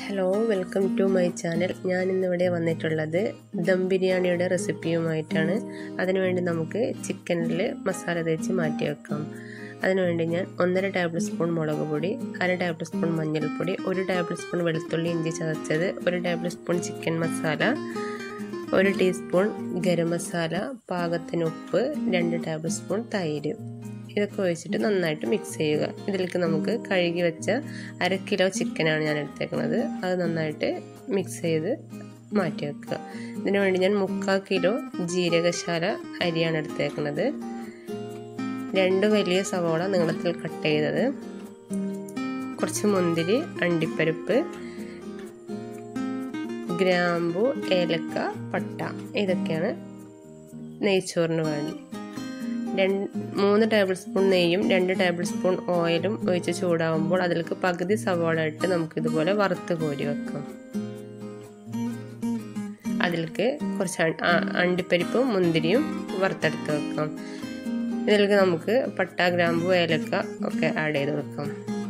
hello welcome to my channel ഞാൻ ഇന്നിവിടെ വന്നിട്ടുള്ളത് ദം ബിരിയാണിയുടെ റെസിപ്പിയുമായിട്ടാണ് അതിനുവേണ്ടി നമുക്ക് ചിക്കനിൽ മസാല തേച്ച് മാറ്റി വെക്കാം അതിനുവേണ്ടി ഞാൻ ഒന്നര ടേബിൾ സ്പൂൺ മുളക് പൊടി അര ടേബിൾ സ്പൂൺ മഞ്ഞൾപ്പൊടി ഒരു ടേബിൾ സ്പൂൺ വെളുത്തുള്ളി ഇഞ്ചി ചതച്ചത് ഒരു ടേബിൾ സ്പൂൺ ചിക്കൻ മസാല ഒരു ടീസ്പൂൺ ഗരം മസാല പാകത്തിന് ഉപ്പ് രണ്ട് ടേബിൾ സ്പൂൺ തൈര് ഇതൊക്കെ ഒഴിച്ചിട്ട് നന്നായിട്ട് മിക്സ് ചെയ്യുക ഇതിലേക്ക് നമുക്ക് കഴുകി വെച്ച അര കിലോ ചിക്കനാണ് ഞാൻ എടുത്തേക്കുന്നത് അത് നന്നായിട്ട് മിക്സ് ചെയ്ത് മാറ്റി വെക്കുക ഇതിനു വേണ്ടി ഞാൻ മുക്കാൽ കിലോ ജീരകശാല അരിയാണ് എടുത്തേക്കുന്നത് രണ്ട് വലിയ സവോള നീളത്തിൽ കട്ട് ചെയ്തത് കുറച്ച് മുന്തിരി അണ്ടിപ്പരിപ്പ് ഗ്രാമ്പു ഏലക്ക പട്ട ഇതൊക്കെയാണ് നെയ്ച്ചോറിന് വേണ്ടി രണ്ട് മൂന്ന് ടേബിൾ സ്പൂൺ നെയ്യും രണ്ട് ടേബിൾ സ്പൂൺ ഓയിലും ഒഴിച്ച് ചൂടാവുമ്പോൾ അതിലേക്ക് പകുതി സവാള ഇട്ട് നമുക്ക് ഇതുപോലെ വറുത്ത് കോരി വെക്കാം അതിലേക്ക് കുറച്ച് അണ്ടിപ്പരിപ്പും മുന്തിരിയും വറുത്തെടുത്ത് വെക്കാം ഇതിലേക്ക് നമുക്ക് പട്ട ഗ്രാമ്പു ഏലക്ക ഒക്കെ ആഡ് ചെയ്ത് വെക്കാം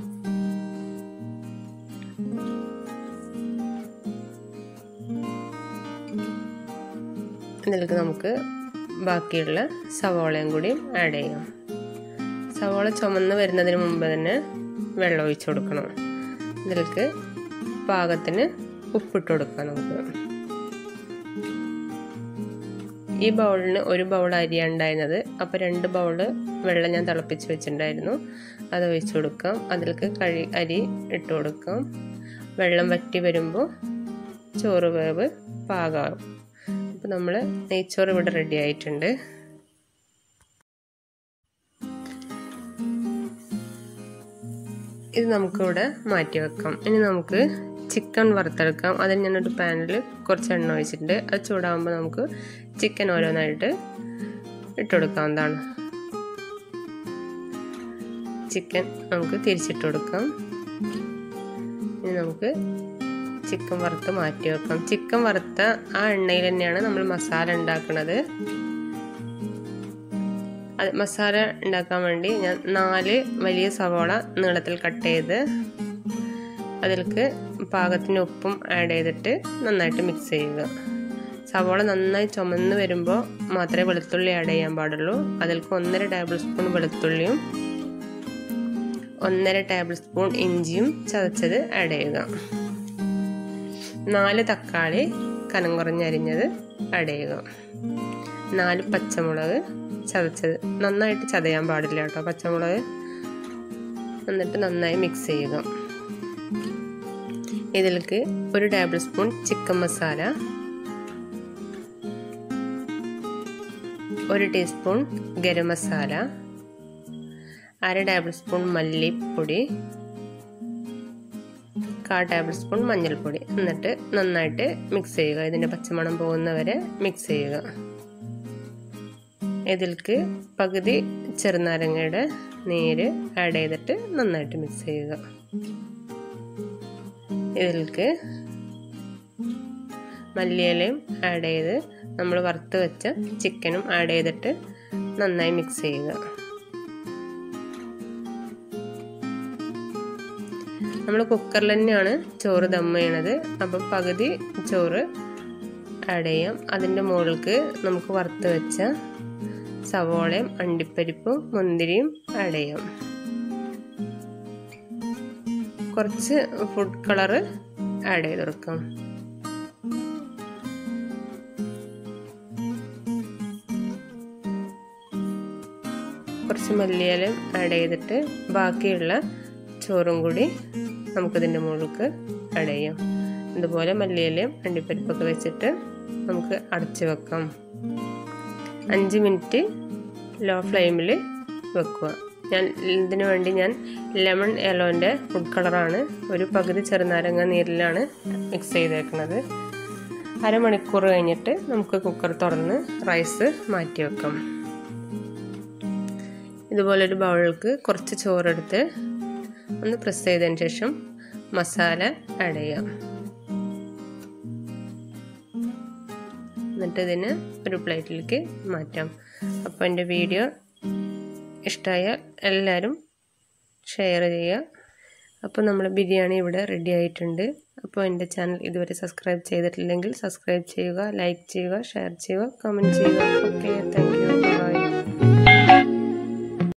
ഇതിലേക്ക് നമുക്ക് ബാക്കിയുള്ള സവോളയും കൂടി ആഡ് ചെയ്യാം സവോള ചുമന്ന് വരുന്നതിന് മുമ്പ് തന്നെ വെള്ളം ഒഴിച്ചു കൊടുക്കണം ഇതിലേക്ക് പാകത്തിന് ഉപ്പിട്ട് കൊടുക്കാം നമുക്ക് ഈ ബൗളിന് ഒരു ബൗൾ അരിയാണ് ഉണ്ടായിരുന്നത് അപ്പോൾ രണ്ട് ബൗള് വെള്ളം ഞാൻ തിളപ്പിച്ച് വെച്ചിട്ടുണ്ടായിരുന്നു അത് ഒഴിച്ചു കൊടുക്കാം അതിലേക്ക് കഴി അരി ഇട്ട് കൊടുക്കാം വെള്ളം വറ്റി വരുമ്പോൾ ചോറ് വേവ് പാകമാകും അപ്പോൾ നമ്മൾ നെയ്ച്ചോറ് ഇവിടെ റെഡി ആയിട്ടുണ്ട് ഇത് നമുക്കിവിടെ മാറ്റി വെക്കാം ഇനി നമുക്ക് ചിക്കൻ വറുത്തെടുക്കാം അതിന് ഞാനൊരു പാനിൽ കുറച്ച് എണ്ണ ഒഴിച്ചിട്ടുണ്ട് അത് ചൂടാകുമ്പോൾ നമുക്ക് ചിക്കൻ ഓരോന്നായിട്ട് ഇട്ടുകൊടുക്കാവുന്നതാണ് ചിക്കൻ നമുക്ക് തിരിച്ചിട്ട് കൊടുക്കാം ഇനി നമുക്ക് ചിക്കൻ വറുത്ത് മാറ്റി വെക്കാം ചിക്കൻ വറുത്ത ആ എണ്ണയിൽ തന്നെയാണ് നമ്മൾ മസാല ഉണ്ടാക്കുന്നത് അത് മസാല ഉണ്ടാക്കാൻ വേണ്ടി ഞാൻ നാല് വലിയ സവോള നീളത്തിൽ കട്ട് ചെയ്ത് അതിലേക്ക് പാകത്തിന് ഉപ്പും ആഡ് ചെയ്തിട്ട് നന്നായിട്ട് മിക്സ് ചെയ്യുക സവോള നന്നായി ചുമന്ന് വരുമ്പോൾ മാത്രമേ വെളുത്തുള്ളി ആഡ് ചെയ്യാൻ പാടുള്ളൂ അതിലേക്ക് ഒന്നര ടേബിൾ സ്പൂൺ വെളുത്തുള്ളിയും ഒന്നര ടേബിൾ സ്പൂൺ ഇഞ്ചിയും ചതച്ചത് ആഡ് ചെയ്യുക നാല് തക്കാളി കനം കുറഞ്ഞരിഞ്ഞത് ആഡ് ചെയ്യുക നാല് പച്ചമുളക് ചതച്ചത് നന്നായിട്ട് ചതയാൻ പാടില്ല കേട്ടോ പച്ചമുളക് എന്നിട്ട് നന്നായി മിക്സ് ചെയ്യുക ഇതിലേക്ക് ഒരു ടേബിൾ സ്പൂൺ ചിക്കൻ മസാല ഒരു ടീസ്പൂൺ ഗരം മസാല അര ടേബിൾ സ്പൂൺ മല്ലിപ്പൊടി കാ ടേബിൾ സ്പൂൺ മഞ്ഞൾപ്പൊടി എന്നിട്ട് നന്നായിട്ട് മിക്സ് ചെയ്യുക ഇതിൻ്റെ പച്ചമണം പോകുന്നവരെ മിക്സ് ചെയ്യുക ഇതിലേക്ക് പകുതി ചെറുനാരങ്ങയുടെ നീര് ആഡ് ചെയ്തിട്ട് നന്നായിട്ട് മിക്സ് ചെയ്യുക ഇതിലേക്ക് മല്ലിയിലയും ആഡ് ചെയ്ത് നമ്മൾ വറുത്ത് വെച്ച ചിക്കനും ആഡ് ചെയ്തിട്ട് നന്നായി മിക്സ് ചെയ്യുക നമ്മൾ കുക്കറിൽ തന്നെയാണ് ചോറ് ദമ്മ ചെയ്യണത് അപ്പം പകുതി ചോറ് ആഡ് ചെയ്യാം അതിൻ്റെ മുകൾക്ക് നമുക്ക് വറുത്ത് വെച്ച സവോളയും അണ്ടിപ്പരിപ്പും മുന്തിരിയും ആഡ് ചെയ്യാം കുറച്ച് ഫുഡ് കളറ് ആഡ് ചെയ്ത് കൊടുക്കാം കുറച്ച് മല്ലിയിലും ആഡ് ചെയ്തിട്ട് ബാക്കിയുള്ള ചോറും കൂടി നമുക്കിതിൻ്റെ മുകൾക്ക് ആഡ് ചെയ്യാം ഇതുപോലെ മല്ലിയിലയും അണ്ടിപ്പരിപ്പൊക്കെ വെച്ചിട്ട് നമുക്ക് അടച്ച് വെക്കാം അഞ്ച് മിനിറ്റ് ലോ ഫ്ലെയിമിൽ വെക്കുക ഞാൻ ഇതിനു വേണ്ടി ഞാൻ ലെമൺ യെലോൻ്റെ ഫുഡ് കളറാണ് ഒരു പകുതി ചെറുനാരങ്ങ നീരിലാണ് മിക്സ് ചെയ്തേക്കുന്നത് അരമണിക്കൂർ കഴിഞ്ഞിട്ട് നമുക്ക് കുക്കർ തുറന്ന് റൈസ് മാറ്റി വെക്കാം ഇതുപോലൊരു ബൗളിലേക്ക് കുറച്ച് ചോറെടുത്ത് ഒന്ന് പ്രസ് ചെയ്തതിന് ശേഷം മസാല ആഡ് ചെയ്യാം എന്നിട്ട് ഇതിന് ഒരു പ്ലേറ്റിലേക്ക് മാറ്റാം അപ്പോൾ എൻ്റെ വീഡിയോ ഇഷ്ടമായാൽ എല്ലാവരും ഷെയർ ചെയ്യുക അപ്പോൾ നമ്മൾ ബിരിയാണി ഇവിടെ റെഡി ആയിട്ടുണ്ട് അപ്പോൾ എൻ്റെ ചാനൽ ഇതുവരെ സബ്സ്ക്രൈബ് ചെയ്തിട്ടില്ലെങ്കിൽ സബ്സ്ക്രൈബ് ചെയ്യുക ലൈക്ക് ചെയ്യുക ഷെയർ ചെയ്യുക കമൻറ്റ് ചെയ്യുക ഓക്കെ താങ്ക് യു